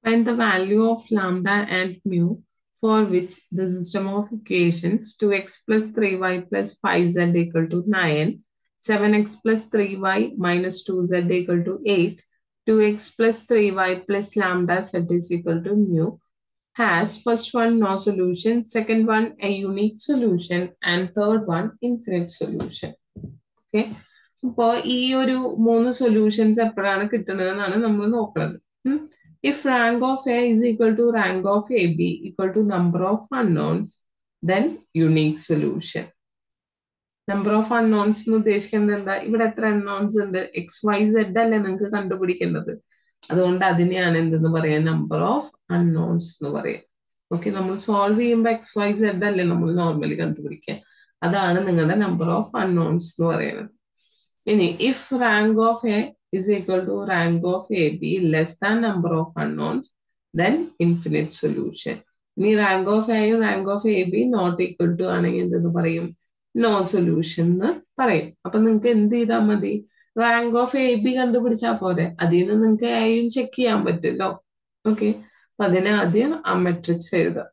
Find the value of lambda and mu for which the system of equations 2x plus 3y plus 5z equal to 9, 7x plus 3y minus 2z equal to 8, 2x plus 3y plus lambda z is equal to mu has first one no solution, second one a unique solution, and third one infinite solution. Okay. അപ്പോൾ ഈ ഒരു മൂന്ന് solutions എപ്പോഴാണ് കിട്ടുന്നതെന്നാണ് നമ്മൾ നോക്കുന്നത് if rank of A is equal to rank of A B equal to number of unknowns then unique solution number of unknowns എന്ന് ഉദ്ദേശിക്കുന്നത് എന്താ ഇവിടെ എത്ര അൺനോൺസ് ഉണ്ട് എക്സ് വൈ സെഡ് അല്ലേ നിങ്ങൾക്ക് കണ്ടുപിടിക്കേണ്ടത് അതുകൊണ്ട് അതിനെയാണ് എന്തെന്ന് പറയാ നമ്പർ ഓഫ് അൺനോൺസ് എന്ന് പറയാം ഓക്കെ നമ്മൾ സോൾവ് ചെയ്യുമ്പോൾ എക്സ് വൈ സെഡ് അല്ലേ നമ്മൾ നോർമലി കണ്ടുപിടിക്കുക അതാണ് നിങ്ങളുടെ നമ്പർ ഓഫ് അൺനോൺസ് എന്ന് പറയുന്നത് ഇനി if rank of A is equal to rank of AB less than number of unknowns, then infinite solution. ഇനി റാങ്ക് ഓഫ് എയും rank of A B not equal to ആണെങ്കിൽ എന്തെന്ന് പറയും നോ സൊല്യൂഷൻ എന്ന് പറയും അപ്പൊ നിങ്ങൾക്ക് എന്ത് ചെയ്താൽ മതി റാങ്ക് ഓഫ് എ ബി കണ്ടുപിടിച്ചാൽ പോരെ അതിൽ നിന്ന് നിങ്ങൾക്ക് എയും ചെക്ക് ചെയ്യാൻ പറ്റുമല്ലോ ഓക്കെ അപ്പൊ അതിനെ ആദ്യം ആ മെട്രിക്സ് എഴുതാം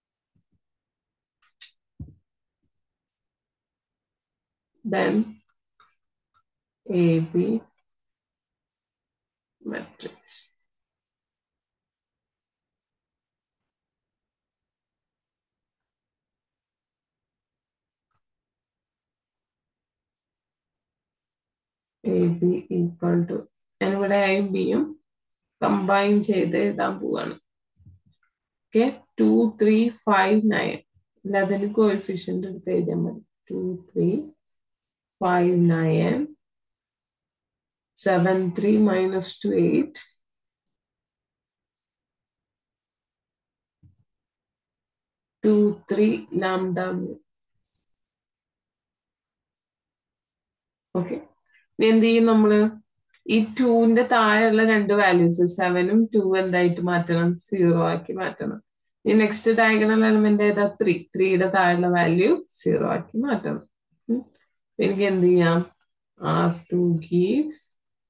then AB matrix. AB equal to ഞാനിവിടെ എയും ബിയും കമ്പൈൻ ചെയ്ത് എഴുതാൻ പോവാണ് okay two three five nine അല്ല അതിന് കോഎഫിഷ്യന്റ് എടുത്ത് എഴുതിയാൽ മതി two three five nine seven three minus two eight. Two three lambda mu. Okay എന്ത് ചെയ്യും നമ്മള് ഈ ടൂവിന്റെ താഴെയുള്ള രണ്ട് വാല്യൂസ് സെവനും ടു എന്തായിട്ട് മാറ്റണം സീറോ ആക്കി മാറ്റണം ഈ നെക്സ്റ്റ് ഡയഗണൽ എലമെന്റ് ഏതാ ത്രീ ത്രീയുടെ താഴെയുള്ള വാല്യൂ സീറോ ആക്കി മാറ്റണം എനിക്ക് എന്ത് ചെയ്യാം ആർ ടു ഗീവ്സ്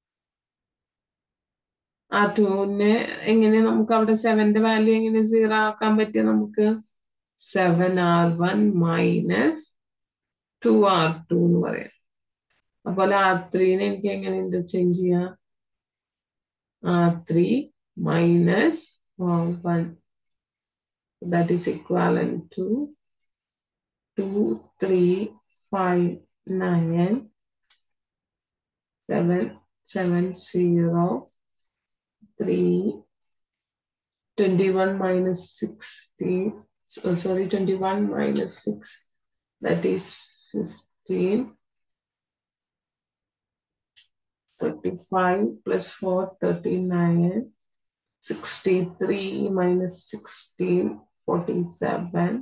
ആ ടൂവിന് എങ്ങനെ നമുക്ക് അവിടെ സെവന്റെ വാല്യൂ എങ്ങനെ സീറോ ആക്കാൻ പറ്റിയ നമുക്ക് seven R one minus two R two എന്ന് പറയാം അപ്പോൾ ആർ ത്രീനെ എനിക്ക് എങ്ങനെ ഇന്റർചേഞ്ച് ചെയ്യാം R three minus one that is equivalent to two three five nine seven seven zero 3 21 minus 16 so, sorry 21 minus 6 that is 15 35 plus 4 39 63 minus 16 47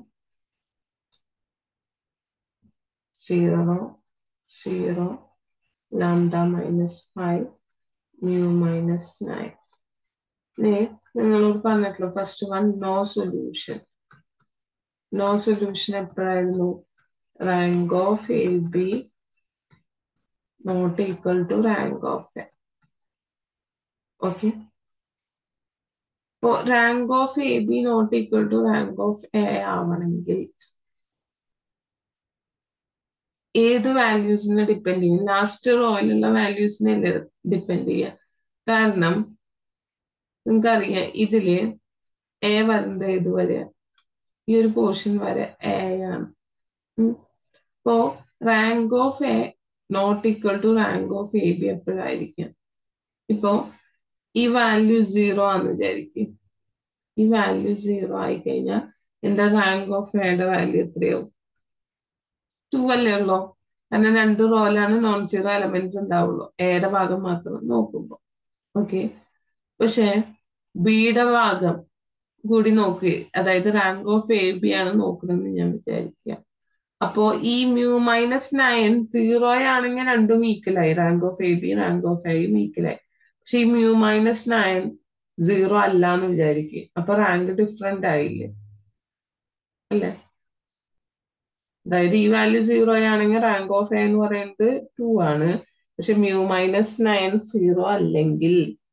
0 0 lambda minus 5 mu minus 9 നിങ്ങളോട് പറഞ്ഞിട്ടുള്ളൂ first one no solution no solution എപ്പോഴായിരുന്നു rank of A B not equal to rank of A okay അപ്പോ rank of A B not equal to rank of A ആവണമെങ്കിൽ ഏത് വാല്യൂസിനെ depend ചെയ്യും last റോയിലുള്ള വാല്യൂസിനെ ഡിപ്പെൻഡ് ചെയ്യുക കാരണം നിങ്ങൾക്കറിയാം ഇതില് എ വരുന്നത് ഏത് വരെ ഈ ഒരു പോർഷൻ വരെ എ ആണ് അപ്പോ rank of A not equal to rank of A B എപ്പോഴായിരിക്കും ഇപ്പോ ഈ വാല്യൂ സീറോ ആണെന്ന് വിചാരിക്കും ഈ വാല്യൂ സീറോ ആയി കഴിഞ്ഞാൽ എന്റെ റാങ്ക് ഓഫ് എയുടെ വാല്യൂ എത്രയാവും ടു അല്ലേ ഉള്ളൂ കാരണം രണ്ട് റോയിലാണ് നോൺ സീറോ എലമെന്റ്സ് ഉണ്ടാവുള്ളൂ എയുടെ ഭാഗം മാത്രം നോക്കുമ്പോൾ ഓക്കെ പക്ഷെ ബിയുടെ ഭാഗം കൂടി നോക്കി അതായത് റാങ്ക് ഓഫ് എ ബി ആണ് നോക്കണമെന്ന് ഞാൻ വിചാരിക്കുക അപ്പോ ഈ മ്യൂ മൈനസ് നയൻ സീറോ ആണെങ്കിൽ രണ്ടും ഈക്വലായി rank of A B rank of എയും ഈക്വലായി പക്ഷെ ഈ മ്യൂ മൈനസ് നയൻ സീറോ അല്ല എന്ന് വിചാരിക്കുക അപ്പൊ റാങ്ക് ഡിഫറെന്റ് ആയില്ലേ അല്ലേ അതായത് ഈ വാല്യൂ സീറോ ആണെങ്കിൽ റാങ്ക് ഓഫ് എ എന്ന് പറയുന്നത് ടു ആണ് പക്ഷെ മ്യൂ മൈനസ് നയൻ സീറോ അല്ലെങ്കിൽ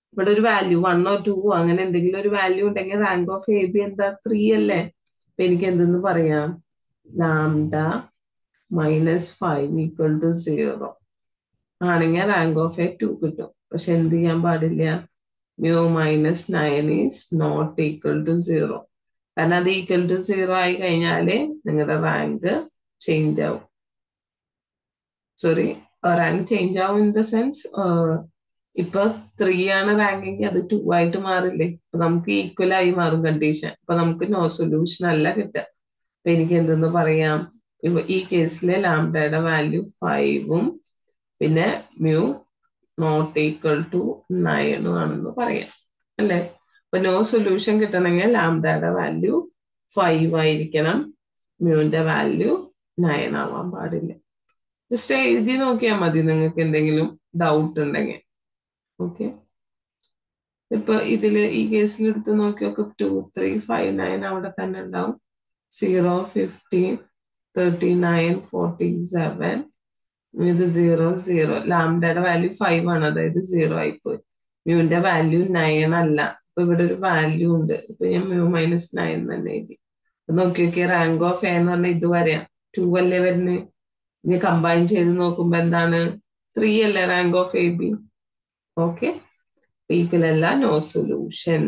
ഇവിടെ ഒരു വാല്യൂ വണ്ണോ ടൂവോ അങ്ങനെ എന്തെങ്കിലും ഒരു വാല്യൂ ഉണ്ടെങ്കിൽ റാങ്ക് ഓഫ് എ ബി എന്താ ത്രീ അല്ലേ അപ്പൊ എനിക്ക് എന്തെന്ന് പറയാം lambda minus five equal to zero ആണെങ്കിൽ റാങ്ക് ഓഫ് എ ടു കിട്ടും പക്ഷെ എന്ത് ചെയ്യാൻ പാടില്ല mu minus nine is not equal to zero കാരണം അത് ഈക്വൽ ടു സീറോ ആയി കഴിഞ്ഞാല് നിങ്ങളുടെ റാങ്ക് ചേഞ്ച് ആവും സോറി റാങ്ക് ചേഞ്ച് ആവും ഇൻ ദ സെൻസ് ഇപ്പൊ ത്രീ ആണ് റാങ്കിങ് അത് ടു ആയിട്ട് മാറില്ലേ അപ്പൊ നമുക്ക് ഈക്വൽ ആയി മാറും കണ്ടീഷൻ അപ്പൊ നമുക്ക് നോ സൊല്യൂഷൻ അല്ല കിട്ടുക അപ്പൊ എനിക്ക് എന്തെന്ന് പറയാം ഇവ- ഈ കേസിലെ ലാംഡയുടെ വാല്യൂ ഫൈവും പിന്നെ മ്യൂ നോട്ട് ഈക്വൽ ടു നയനും ആണെന്ന് പറയാം അല്ലെ അപ്പൊ നോ സൊല്യൂഷൻ കിട്ടണമെങ്കിൽ ലാംഡയുടെ വാല്യൂ ഫൈവ് ആയിരിക്കണം മ്യൂവിന്റെ വാല്യൂ നയൻ ആവാൻ പാടില്ല ജസ്റ്റ് എഴുതി നോക്കിയാൽ മതി നിങ്ങൾക്ക് എന്തെങ്കിലും ഡൗട്ട് ഉണ്ടെങ്കിൽ ഓക്കെ ഇപ്പൊ ഇതില് ഈ കേസിൽ എടുത്ത് നോക്കിയൊക്കെ ടു ത്രീ ഫൈവ് നയൻ അവിടെ തന്നെ ഉണ്ടാവും zero fifteen thirty nine forty seven ഇത് സീറോ സീറോ ലാംഡയുടെ വാല്യൂ ഫൈവ് ആണ് അതായത് സീറോ ആയിപ്പോയി മ്യൂവിന്റെ വാല്യൂ നയൻ അല്ല അപ്പൊ ഇവിടെ ഒരു വാല്യൂ ഉണ്ട് ഇപ്പൊ ഞാൻ മ്യൂ മൈനസ് നയൻ തന്നെ എഴുതി അപ്പൊ നോക്കി നോക്കിയ റാങ്ക് ഓഫ് എ എന്ന് പറഞ്ഞാൽ ഇത് വരെയാ ടു അല്ലേ വരുന്നത് ഇനി കമ്പൈൻ ചെയ്ത് നോക്കുമ്പോ എന്താണ് ത്രീ അല്ലേ rank of A B okay equal അല്ല നോ സൊല്യൂഷൻ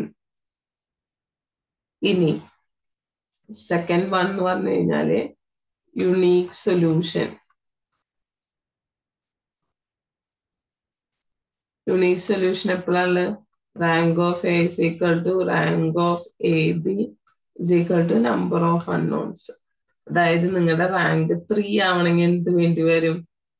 ഇനി സെക്കൻഡ് വൺ എന്ന് പറഞ്ഞു കഴിഞ്ഞാല് യുണീക് സൊല്യൂഷൻ യുണീക് സൊല്യൂഷൻ എപ്പോഴാണ് rank of A is equal to rank of A B is equal to number of unknowns അതായത് നിങ്ങളുടെ rank three ആവണമെങ്കിൽ എന്ത് വേണ്ടി വരും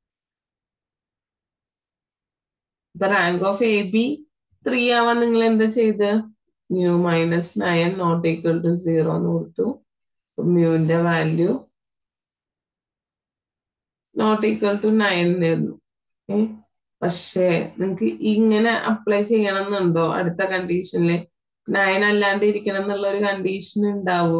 ഇപ്പൊ rank of A B three ആവാൻ നിങ്ങൾ എന്താ ചെയ്ത് mu minus nine not equal to zero എന്ന് കൊടുത്തു മ്യൂവിന്റെ value not equal to nine ആയിരുന്നു ഏ പക്ഷേ നിങ്ങൾക്ക് ഇങ്ങനെ അപ്ലൈ ചെയ്യണം എന്നുണ്ടോ അടുത്ത കണ്ടീഷനിൽ നയൻ അല്ലാണ്ട് ഇരിക്കണം എന്നുള്ള ഒരു കണ്ടീഷൻ ഉണ്ടാവോ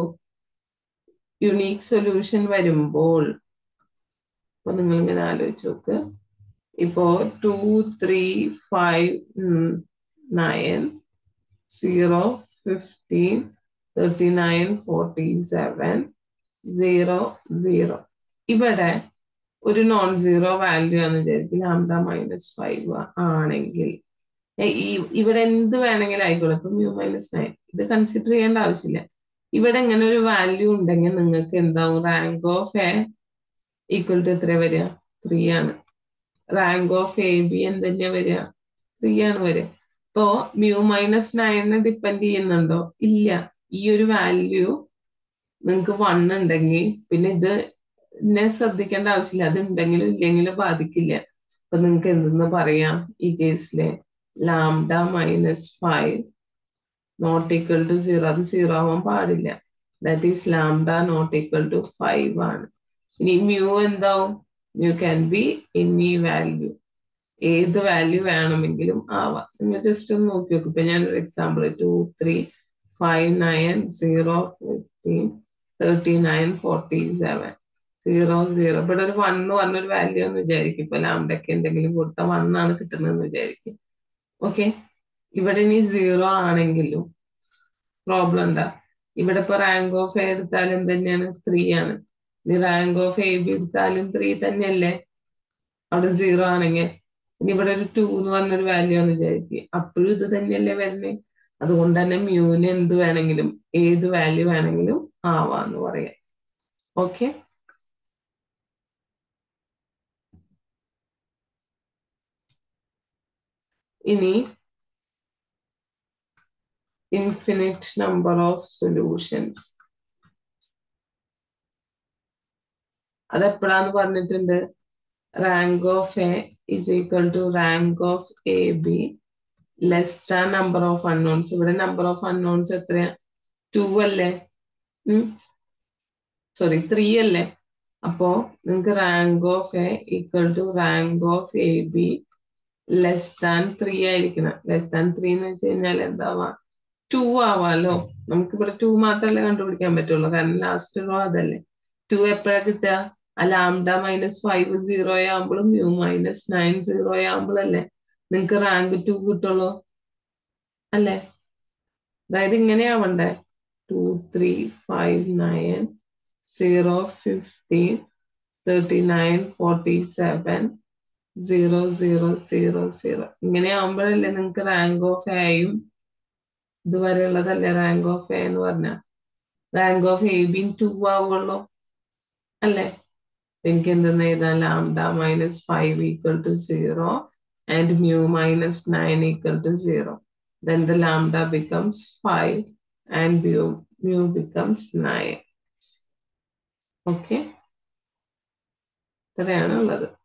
യുണീക് സൊല്യൂഷൻ വരുമ്പോൾ അപ്പൊ നിങ്ങൾ ഇങ്ങനെ ആലോചിച്ച് നോക്ക് ഇപ്പോ two three five nine zero fifteen thirty nine forty seven zero zero ഇവിടെ ഒരു നോൺ സീറോ വാല്യൂ എന്ന് വിചാരിക്കും ലാംഡ മൈനസ് ഫൈവ് ആണെങ്കിൽ ഏ, ഈ ഇവിടെ എന്ത് വേണമെങ്കിലും ആയിക്കോട്ടെ ഇപ്പൊ മ്യൂ മൈനസ് നയൻ ഇത് കൺസിഡർ ചെയ്യേണ്ട ആവശ്യമില്ല ഇവിടെ ഇങ്ങനെ ഒരു വാല്യൂ ഉണ്ടെങ്കിൽ നിങ്ങൾക്ക് എന്താവും rank of A equal to എത്ര വരിക ത്രീ ആണ് റാങ്ക് ഓഫ് എ ബി എന്തെന്നാ വരിക ത്രീ ആണ് വരിക ഇപ്പോ മ്യൂ മൈനസ് നയനെ ഡിപ്പെൻഡ് ചെയ്യുന്നുണ്ടോ ഇല്ല ഈ ഒരു വാല്യൂ നിങ്ങൾക്ക് വൺ ഉണ്ടെങ്കിൽ പിന്നെ ഇത് നെ ശ്രദ്ധിക്കേണ്ട ആവശ്യമില്ല അത് ഉണ്ടെങ്കിലും ഇല്ലെങ്കിലും ബാധിക്കില്ല അപ്പൊ നിങ്ങൾക്ക് എന്തെന്ന് പറയാം ഈ കേസിലെ lambda minus five not equal to zero അത് സീറോ ആവാൻ പാടില്ല that is lambda not equal to five ആണ് ഇനി മ്യൂ എന്താവും mu can be any value ഏത് വാല്യൂ വേണമെങ്കിലും ആവാം നിങ്ങൾ ജസ്റ്റ് ഒന്ന് നോക്കി നോക്കും ഇപ്പൊ ഞാനൊരു example two three five nine zero fifteen thirty nine forty seven zero zero ഇവിടെ ഒരു വൺ പറഞ്ഞൊരു വാല്യൂ എന്ന് വിചാരിക്കും ഇപ്പൊ ലാംഡയ്ക്ക് എന്തെങ്കിലും കൊടുത്താൽ വൺ ആണ് കിട്ടുന്നതെന്ന് വിചാരിക്കും ഓക്കെ ഇവിടെ ഇനി സീറോ ആണെങ്കിലും പ്രോബ്ലം എന്താ ഇവിടെ ഇപ്പൊ റാങ്ക് ഓഫ് എ എടുത്താലും തന്നെയാണ് ത്രീ ആണ് ഇനി റാങ്ക് ഓഫ് എ ബി എടുത്താലും ത്രീ തന്നെയല്ലേ അവിടെ സീറോ ആണെങ്കിൽ ഇനി ഇവിടെ ഒരു ടു എന്ന് പറഞ്ഞൊരു വാല്യൂ എന്ന് വിചാരിക്കും അപ്പോഴും ഇത് തന്നെയല്ലേ വരുന്നത് അതുകൊണ്ട് തന്നെ മ്യൂവിന് എന്ത് വേണമെങ്കിലും ഏത് വാല്യൂ വേണമെങ്കിലും ആവാന്ന് പറയാം ഓക്കെ ഇനി ഇൻഫിനിറ്റ് നമ്പർ ഓഫ് സൊല്യൂഷൻസ് അതെപ്പോഴാന്ന് പറഞ്ഞിട്ടുണ്ട് rank of A is equal to rank of A B less than number of unknowns ഇവിടെ നമ്പർ ഓഫ് അൺനോൺസ് എത്രയാ ടു അല്ലേ സോറി ത്രീ അല്ലേ അപ്പോ നിങ്ങൾക്ക് rank of A equal to rank of A B less than three ആയിരിക്കണം less than three എന്ന് വെച്ച് കഴിഞ്ഞാൽ എന്താവാ ടു ആവാലോ നമുക്ക് ഇവിടെ ടു മാത്രമല്ലേ കണ്ടുപിടിക്കാൻ പറ്റുള്ളൂ കാരണം ലാസ്റ്റ് റോ അതല്ലേ ടു എപ്പോഴാ കിട്ടുക ആ ലാംഡ മൈനസ് ഫൈവ് സീറോ ആകുമ്പോഴും മ്യൂ മൈനസ് നയൻ സീറോ ആകുമ്പോഴല്ലേ നിങ്ങൾക്ക് റാങ്ക് ടു കിട്ടുള്ളൂ അല്ലേ അതായത് ഇങ്ങനെയാവണ്ടേ two three five nine zero fifteen thirty nine forty seven zero zero zero zero ഇങ്ങനെ ആവുമ്പോഴല്ലേ നിങ്ങൾക്ക് റാങ്ക് ഓഫ് എയും ഇതുവരെയുള്ളതല്ലേ റാങ്ക് ഓഫ് എ എന്ന് പറഞ്ഞ റാങ്ക് ഓഫ് എ ബിയും ടു ആവുള്ളൂ അല്ലേ എനിക്ക് എന്തെന്ന് എഴുതാം lambda minus five equal to zero and mu minus nine equal to zero then the lambda becomes 5 and mu, mu becomes 9. Okay? ഇത്രയാണ് ഉള്ളത്